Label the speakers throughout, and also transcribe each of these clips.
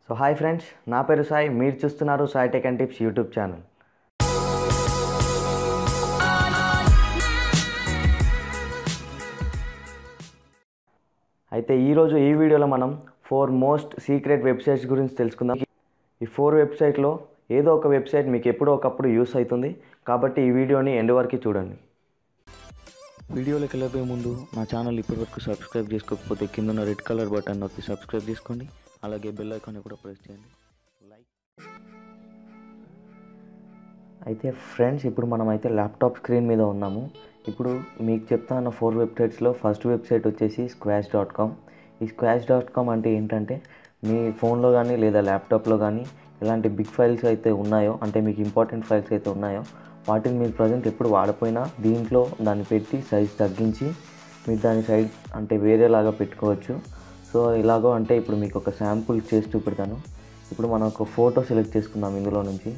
Speaker 1: so hi friends నా పేరు సాయి మీరు చూస్తున్నారు Sai tech and tips YouTube channel అయితే ఈరోజు ఈ వీడియోలో మనం ఫోర్ మోస్ట్ సీక్రెట్ వెబ్సైట్స్ గురించి తెలుసుకుందాం ఈ ఫోర్ వెబ్సైట్లో ఏదో ఒక వెబ్సైట్ మీకు ఎప్పుడో ఒకప్పుడు యూస్ అవుతుంది కాబట్టి ఈ వీడియోని ఎండ్ వరకు చూడండి వీడియోలోకి వెళ్ళబోయే ముందు నా ఛానల్ ఇప్పటివరకు సబ్స్క్రైబ్ చేసుకోకపోతే కింద ఉన్న రెడ్ కలర్ బటన్ నొక్కి సబ్స్క్రైబ్ చేసుకోండి అలాగే బెల్ ఐకాన్ కూడా ప్రెస్ చేయండి లైక్ అయితే ఫ్రెండ్స్ ఇప్పుడు మనం అయితే ల్యాప్టాప్ స్క్రీన్ మీద ఉన్నాము ఇప్పుడు మీకు చెప్తాను ఫోర్ వెబ్సైట్స్లో ఫస్ట్ వెబ్సైట్ వచ్చేసి స్క్వాష్ డాట్ కామ్ ఈ స్క్వాష్ డాట్ కామ్ అంటే ఏంటంటే మీ ఫోన్లో కానీ లేదా ల్యాప్టాప్లో కానీ ఎలాంటి బిగ్ ఫైల్స్ అయితే ఉన్నాయో అంటే మీకు ఇంపార్టెంట్ ఫైల్స్ అయితే ఉన్నాయో వాటిని మీరు ప్రజెంట్ ఎప్పుడు వాడపోయినా దీంట్లో దాన్ని పెట్టి సైజ్ తగ్గించి మీరు దాని సైడ్ అంటే వేరేలాగా పెట్టుకోవచ్చు సో ఇలాగో అంటే ఇప్పుడు మీకు ఒక శాంపుల్ చేసి చూపెడతాను ఇప్పుడు మనం ఒక ఫోటో సెలెక్ట్ చేసుకుందాం ఇందులో నుంచి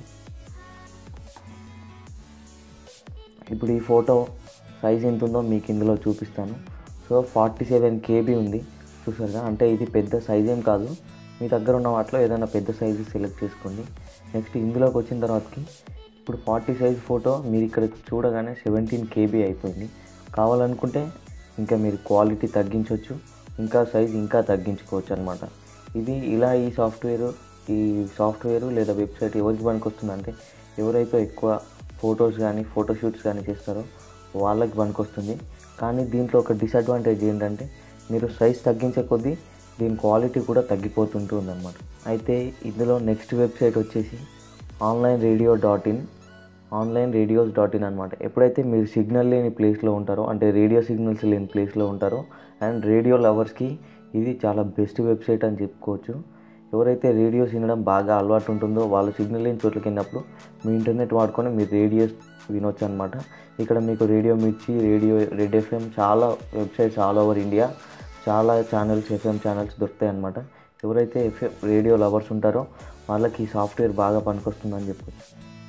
Speaker 1: ఇప్పుడు ఈ ఫోటో సైజ్ ఎంత ఉందో మీకు ఇందులో చూపిస్తాను సో ఫార్టీ సెవెన్ కేబీ ఉంది చూసారుగా అంటే ఇది పెద్ద సైజ్ ఏం కాదు మీ దగ్గర ఉన్న వాటిలో ఏదైనా పెద్ద సైజు సెలెక్ట్ చేసుకోండి నెక్స్ట్ ఇందులోకి వచ్చిన తర్వాతకి ఇప్పుడు ఫార్టీ సైజ్ ఫోటో మీరు ఇక్కడ చూడగానే సెవెంటీన్ కేబీ అయిపోయింది కావాలనుకుంటే ఇంకా మీరు క్వాలిటీ తగ్గించవచ్చు ఇంకా సైజ్ ఇంకా తగ్గించుకోవచ్చు అనమాట ఇది ఇలా ఈ సాఫ్ట్వేర్ ఈ సాఫ్ట్వేర్ లేదా వెబ్సైట్ ఎవరికి పనికొస్తుందంటే ఎవరైతే ఎక్కువ ఫొటోస్ కానీ ఫోటోషూట్స్ కానీ చేస్తారో వాళ్ళకి పనికొస్తుంది కానీ దీంట్లో ఒక డిసడ్వాంటేజ్ ఏంటంటే మీరు సైజ్ తగ్గించే కొద్దీ దీని క్వాలిటీ కూడా తగ్గిపోతుంటూ ఉందన్నమాట అయితే ఇందులో నెక్స్ట్ వెబ్సైట్ వచ్చేసి online radio dot in online radios dot in అనమాట ఎప్పుడైతే మీరు సిగ్నల్ లేని ప్లేస్లో ఉంటారో అంటే రేడియో సిగ్నల్స్ లేని ప్లేస్లో ఉంటారో అండ్ రేడియో లవర్స్కి ఇది చాలా బెస్ట్ వెబ్సైట్ అని చెప్పుకోవచ్చు ఎవరైతే రేడియోస్ వినడం బాగా అలవాటు ఉంటుందో వాళ్ళు సిగ్నల్ లేని చోట్లకి వెళ్ళినప్పుడు మీ ఇంటర్నెట్ వాడుకొని మీరు రేడియోస్ వినొచ్చు అనమాట ఇక్కడ మీకు radio Mirchi radio red FM చాలా వెబ్సైట్స్ ఆల్ ఓవర్ ఇండియా చాలా ఛానల్స్ ఎఫ్ఎం ఛానల్స్ దొరుకుతాయి అనమాట ఎవరైతే ఎఫ్ఎం రేడియో లవర్స్ ఉంటారో వాళ్ళకి ఈ సాఫ్ట్వేర్ బాగా పనికొస్తుందని చెప్పొచ్చు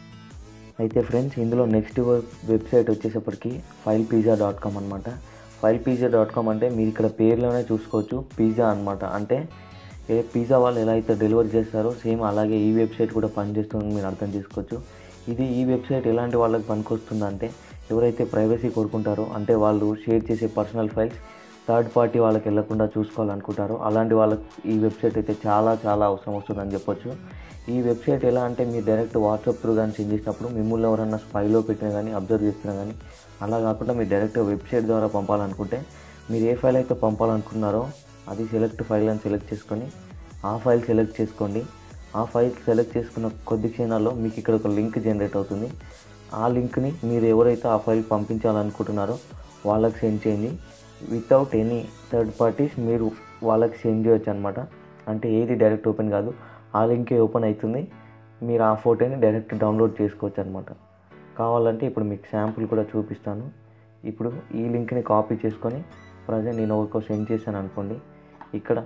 Speaker 1: అయితే ఫ్రెండ్స్ ఇందులో నెక్స్ట్ వెబ్సైట్ వచ్చేసప్పటికి ఫైల్ పిజ్జా డాట్ కామ్ అనమాట ఫైల్ పిజ్జా డాట్ కామ్ అంటే మీరు ఇక్కడ పేర్లోనే చూసుకోవచ్చు పిజ్జా అనమాట అంటే ఏ పిజ్జా వాళ్ళు ఎలా అయితే డెలివరీ చేస్తారో సేమ్ అలాగే ఈ వెబ్సైట్ కూడా పనిచేస్తుందని మీరు అర్థం చేసుకోవచ్చు ఇది ఈ వెబ్సైట్ ఎలాంటి వాళ్ళకి పనికొస్తుందంటే ఎవరైతే ప్రైవసీ కోరుకుంటారో అంటే వాళ్ళు షేర్ చేసే పర్సనల్ ఫైల్స్ థర్డ్ పార్టీ వాళ్ళకి వెళ్లకుండా చూసుకోవాలనుకుంటారో అలాంటి వాళ్ళకి ఈ వెబ్సైట్ అయితే చాలా చాలా అవసరం వస్తుందని చెప్పొచ్చు ఈ వెబ్సైట్ ఎలా అంటే మీరు డైరెక్ట్ వాట్సాప్ త్రూ కానీ సెండ్ చేసినప్పుడు మిమ్మల్ని ఎవరన్నా స్పైలో పెట్టినా కానీ అబ్జర్వ్ చేసినా కానీ అలా కాకుండా మీరు డైరెక్ట్ వెబ్సైట్ ద్వారా పంపాలనుకుంటే మీరు ఏ ఫైల్ అయితే పంపాలనుకున్నారో అది సెలెక్ట్ ఫైల్ అని సెలెక్ట్ చేసుకొని ఆ ఫైల్ సెలెక్ట్ చేసుకోండి ఆ ఫైల్ సెలెక్ట్ చేసుకున్న కొద్ది క్షణాల్లో మీకు ఇక్కడ ఒక లింక్ జనరేట్ అవుతుంది ఆ లింక్ని మీరు ఎవరైతే ఆ ఫైల్ పంపించాలనుకుంటున్నారో వాళ్ళకి సెండ్ చేయండి వితౌట్ ఎనీ థర్డ్ పార్టీస్ మీరు వాళ్ళకి సెండ్ చేయొచ్చు అనమాట అంటే ఏది డైరెక్ట్ ఓపెన్ కాదు ఆ లింకే ఓపెన్ అవుతుంది మీరు ఆ ఫోటోని డైరెక్ట్ డౌన్లోడ్ చేసుకోవచ్చు అనమాట కావాలంటే ఇప్పుడు మీకు శాంపుల్ కూడా చూపిస్తాను ఇప్పుడు ఈ లింక్ని కాపీ చేసుకొని ప్రజెంట్ నేను ఒక సెండ్ చేశాను అనుకోండి ఇక్కడ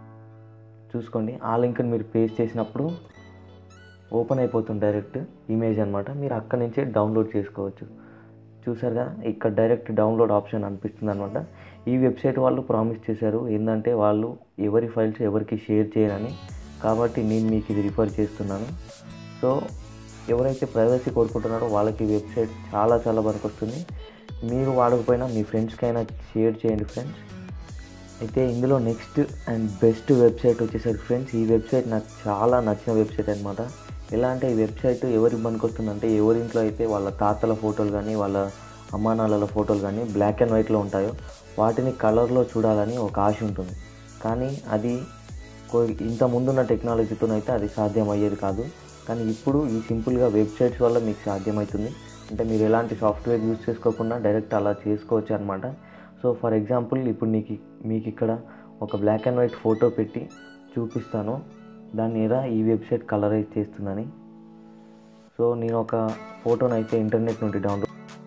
Speaker 1: చూసుకోండి ఆ లింక్ని మీరు పేస్ట్ చేసినప్పుడు ఓపెన్ అయిపోతుంది డైరెక్ట్ ఇమేజ్ అనమాట మీరు అక్కడి నుంచే డౌన్లోడ్ చేసుకోవచ్చు చూసారు కదా ఇక్కడ డైరెక్ట్ డౌన్లోడ్ ఆప్షన్ అనిపిస్తుంది అనమాట ఈ వెబ్సైట్ వాళ్ళు ప్రామిస్ చేశారు ఏంటంటే వాళ్ళు ఎవరి ఫైల్స్ ఎవరికి షేర్ చేయరని కాబట్టి నేను మీకు ఇది రిఫర్ చేస్తున్నాను సో ఎవరైతే ప్రైవసీ కోరుకుంటున్నారో వాళ్ళకి ఈ వెబ్సైట్ చాలా చాలా వరకు వస్తుంది మీరు వాడకపోయినా మీ ఫ్రెండ్స్కైనా షేర్ చేయండి ఫ్రెండ్స్ అయితే ఇందులో నెక్స్ట్ అండ్ బెస్ట్ వెబ్సైట్ వచ్చేసరికి ఫ్రెండ్స్ ఈ వెబ్సైట్ నాకు చాలా నచ్చిన వెబ్సైట్ అనమాట ఎలా అంటే ఈ వెబ్సైట్ ఎవరికి పనికొస్తుందంటే ఎవరింట్లో అయితే వాళ్ళ తాతల ఫోటోలు కానీ వాళ్ళ అమ్మానాన్నల ఫోటోలు కానీ బ్లాక్ అండ్ వైట్లో ఉంటాయో వాటిని కలర్లో చూడాలని ఒక ఆశ ఉంటుంది కానీ అది ఇంత ముందున్న టెక్నాలజీతోనైతే అది సాధ్యం అయ్యేది కాదు కానీ ఇప్పుడు ఈ సింపుల్గా వెబ్సైట్స్ వల్ల మీకు సాధ్యమవుతుంది అంటే మీరు ఎలాంటి సాఫ్ట్వేర్ యూజ్ చేసుకోకుండా డైరెక్ట్ అలా చేసుకోవచ్చు అనమాట సో ఫర్ ఎగ్జాంపుల్ ఇప్పుడు నీకు మీకు ఇక్కడ ఒక బ్లాక్ అండ్ వైట్ ఫోటో పెట్టి చూపిస్తాను దాన్ని ఎలా ఈ వెబ్సైట్ కలరైజ్ చేస్తుందని సో నేను ఒక ఫోటోని అయితే ఇంటర్నెట్ నుండి డౌన్లోడ్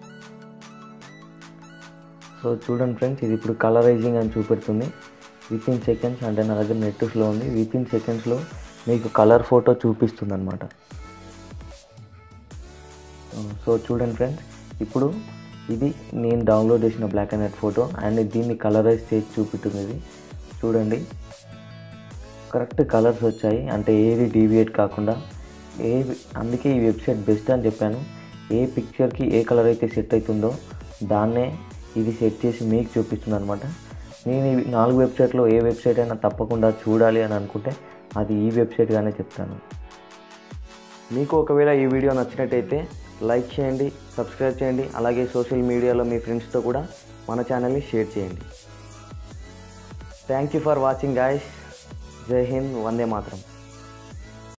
Speaker 1: సో చూడండి ఫ్రెండ్స్ ఇది ఇప్పుడు కలరైజింగ్ అని చూపెడుతుంది విత్ ఇన్ సెకండ్స్ అంటే నా దగ్గర నెట్ స్లో ఉంది విత్ ఇన్ సెకండ్స్లో మీకు కలర్ ఫోటో చూపిస్తుంది అనమాట సో చూడండి ఫ్రెండ్స్ ఇప్పుడు ఇది నేను డౌన్లోడ్ చేసిన black and white photo and దీన్ని కలరైజ్ చేసి చూపెట్టుంది ఇది చూడండి కరెక్ట్ కలర్స్ వచ్చాయి అంటే ఏది డీవియేట్ కాకుండా ఏ అందుకే ఈ వెబ్సైట్ బెస్ట్ అని చెప్పాను ఏ పిక్చర్కి ఏ కలర్ అయితే సెట్ అవుతుందో దాన్నే ఇది సెట్ చేసి మీకు చూపిస్తుంది అనమాట నేను ఈ నాలుగు వెబ్సైట్లో ఏ వెబ్సైట్ అయినా తప్పకుండా చూడాలి అని అనుకుంటే అది ఈ వెబ్సైట్గానే చెప్తాను మీకు ఒకవేళ ఈ వీడియో నచ్చినట్టయితే లైక్ చేయండి సబ్స్క్రైబ్ చేయండి అలాగే సోషల్ మీడియాలో మీ ఫ్రెండ్స్తో కూడా మన ఛానల్ని షేర్ చేయండి thank you for watching guys Jai Hind వందే మాత్రం